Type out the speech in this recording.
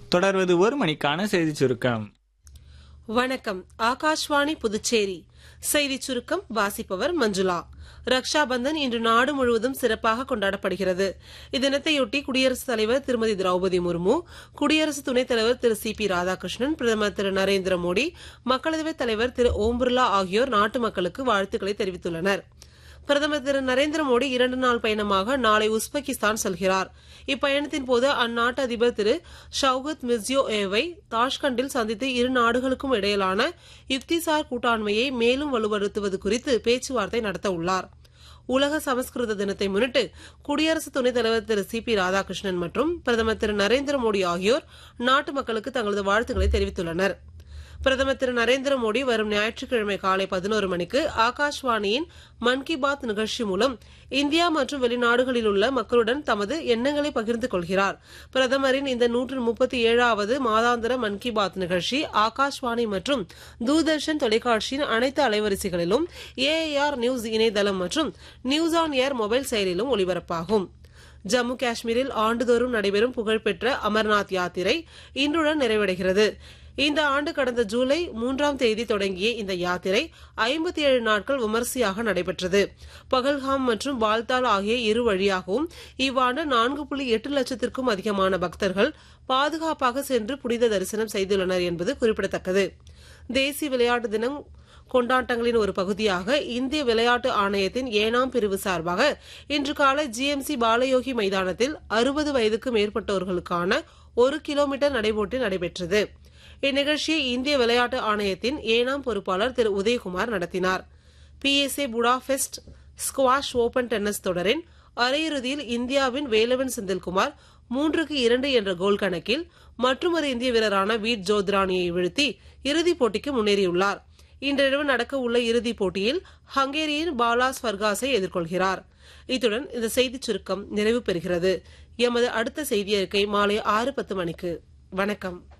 தொடர்வது ஒரு மணிக்கான செய்தி சுருக்கம் வணக்கம் ஆகாஷ்வாணி புதுச்சேரி செய்திச் சுருக்கம் வாசிப்பவர் மஞ்சுளா ரக்ஷா பந்தன் இன்று நாடு முழுவதும் சிறப்பாக கொண்டாடப்படுகிறது இத்தினத்தையொட்டி குடியரசுத் தலைவர் திருமதி திரௌபதி முர்மு குடியரசு துணைத் தலைவர் திரு சி பி ராதாகிருஷ்ணன் பிரதமர் திரு நரேந்திர மோடி மக்களவைத் தலைவர் திரு ஓம் பிர்லா ஆகியோர் நாட்டு மக்களுக்கு வாழ்த்துக்களை தெரிவித்துள்ளனர் பிரதமர் திரு நரேந்திர மோடி இரண்டு நாள் பயணமாக நாளை உஸ்பெகிஸ்தான் செல்கிறார் இப்பயணத்தின் போது அந்நாட்டு அதிபர் திரு ஷவுகத் மிர்சியோ ஏவை தாஷ்கண்டில் சந்தித்து இரு நாடுகளுக்கும் இடையிலான யுக்திசார் கூட்டாண்மையை மேலும் வலுப்படுத்துவது குறித்து பேச்சுவார்த்தை நடத்த உள்ளார் உலக சமஸ்கிருத தினத்தை முன்னிட்டு குடியரசு துணைத் தலைவர் திரு சி பி ராதாகிருஷ்ணன் மற்றும் பிரதமர் திரு நரேந்திர மோடி ஆகியோர் நாட்டு மக்களுக்கு தங்களது வாழ்த்துக்களை தெரிவித்துள்ளனா் பிரதமர் திரு நரேந்திர மோடி வரும் ஞாயிற்றுக்கிழமை காலை பதினோரு மணிக்கு ஆகாஷ்வாணியின் மன் கி பாத் நிகழ்ச்சி மூலம் இந்தியா மற்றும் வெளிநாடுகளில் உள்ள மக்களுடன் தமது எண்ணங்களை பகிர்ந்து கொள்கிறார் பிரதமரின் இந்த நூற்று முப்பத்தி ஏழாவது மாதாந்திர மன் கி பாத் நிகழ்ச்சி ஆகாஷ்வாணி மற்றும் தூர்தர்ஷன் தொலைக்காட்சியின் அனைத்து அலைவரிசைகளிலும் ஏஐஆர் நியூஸ் இணையதளம் மற்றும் நியூஸ் ஆன் ஏர் மொபைல் செயலிலும் ஒலிபரப்பாகும் ஜம்மு காஷ்மீரில் ஆண்டுதோறும் நடைபெறும் புகழ்பெற்ற அமர்நாத் யாத்திரை இன்றுடன் நிறைவடைகிறது இந்த ஆண்டு கடந்த ஜூலை மூன்றாம் தேதி தொடங்கிய இந்த யாத்திரை ஐம்பத்தி ஏழு நாட்கள் விமரிசையாக நடைபெற்றது பகல்காம் மற்றும் பால்தால் ஆகிய இரு வழியாகவும் இவ்வாண்டு நான்கு புள்ளி எட்டு லட்சத்திற்கும் அதிகமான பக்தர்கள் பாதுகாப்பாக சென்று புனித தரிசனம் செய்துள்ளனர் என்பது குறிப்பிடத்தக்கது தேசிய விளையாட்டு தினம் கொண்டாட்டங்களின் ஒரு பகுதியாக இந்திய விளையாட்டு ஆணையத்தின் ஏனாம் பிரிவு சார்பாக இன்று காலை ஜிஎம்சி பாலயோகி மைதானத்தில் அறுபது வயதுக்கு மேற்பட்டோர்களுக்கான ஒரு கிலோமீட்டர் நடைபோட்டி நடைபெற்றது இந்நிகழ்ச்சியை இந்திய விளையாட்டு ஆணையத்தின் ஏனாம் பொறுப்பாளர் திரு உதயகுமார் நடத்தினார் PSA Budapest squash open tennis தொடரின் அரையிறுதியில் இந்தியாவின் வேலவன் செந்தில்குமார் மூன்றுக்கு இரண்டு என்ற கோல் கணக்கில் மற்றொரு இந்திய வீரரான வீட் ஜோத்ரானியை வீழ்த்தி இறுதிப் போட்டிக்கு முன்னேறியுள்ளார் இன்றிரவு நடக்க உள்ள இறுதிப் போட்டியில் ஹங்கேரியின் பாலாஸ் ஃபர்காஸை எதிர்கொள்கிறார் இத்துடன் இந்த செய்திச் சுருக்கம் நிறைவு பெறுகிறது எமது அடுத்த செய்தி அறிக்கை மாலை ஆறு பத்து மணிக்கு வணக்கம்